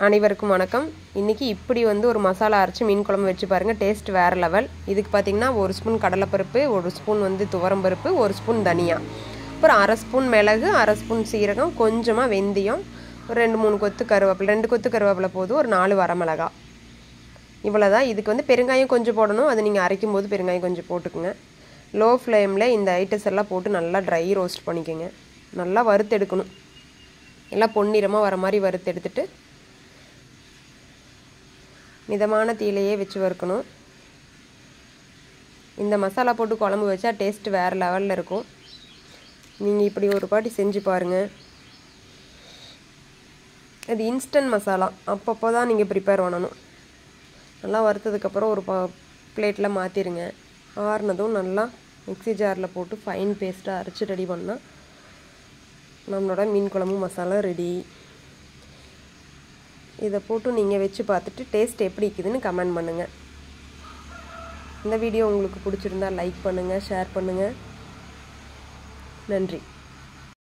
அனைவருக்கும் வணக்கம் இன்றைக்கி இப்படி வந்து ஒரு மசாலா அரைச்சி மீன் குழம்பு வச்சு பாருங்கள் டேஸ்ட் வேறு லெவல் இதுக்கு பார்த்திங்கன்னா ஒரு ஸ்பூன் கடலைப்பருப்பு ஒரு ஸ்பூன் வந்து துவரம்பருப்பு ஒரு ஸ்பூன் தனியா அப்புறம் அரை ஸ்பூன் மிளகு அரை ஸ்பூன் சீரகம் கொஞ்சமாக வெந்தயம் ஒரு ரெண்டு மூணு கொத்து கருவேப்பிலை ரெண்டு கொத்து கருவேப்பிலை போதும் ஒரு நாலு வரமிளகா இவ்வளோதான் இதுக்கு வந்து பெருங்காயம் கொஞ்சம் போடணும் அது நீங்கள் அரைக்கும் போது பெருங்காயம் கொஞ்சம் போட்டுக்குங்க லோ ஃப்ளேமில் இந்த ஐட்டம்ஸ் எல்லாம் போட்டு நல்லா ட்ரை ரோஸ்ட் பண்ணிக்கோங்க நல்லா வறுத்து எடுக்கணும் எல்லாம் பொன்னிறமாக வர மாதிரி வறுத்து எடுத்துட்டு மிதமான தீலையே வச்சு வறுக்கணும் இந்த மசாலா போட்டு குழம்பு வச்சா டேஸ்ட் வேறு லெவலில் இருக்கும் நீங்கள் இப்படி ஒரு பாட்டி செஞ்சு பாருங்கள் அது இன்ஸ்டன்ட் மசாலா அப்பப்போ தான் நீங்கள் ப்ரிப்பேர் பண்ணணும் நல்லா வறுத்ததுக்கப்புறம் ஒரு ப பிளேட்டில் மாற்றிடுங்க ஆறுனதும் நல்லா மிக்ஸி ஜாரில் போட்டு ஃபைன் பேஸ்ட்டாக அரைச்சி ரெடி பண்ணால் நம்மளோட மீன் குழம்பு மசாலா ரெடி இதை போட்டு நீங்கள் வச்சு பார்த்துட்டு டேஸ்ட் எப்படி இருக்குதுன்னு கமெண்ட் பண்ணுங்கள் இந்த வீடியோ உங்களுக்கு பிடிச்சிருந்தா லைக் பண்ணுங்கள் ஷேர் பண்ணுங்கள் நன்றி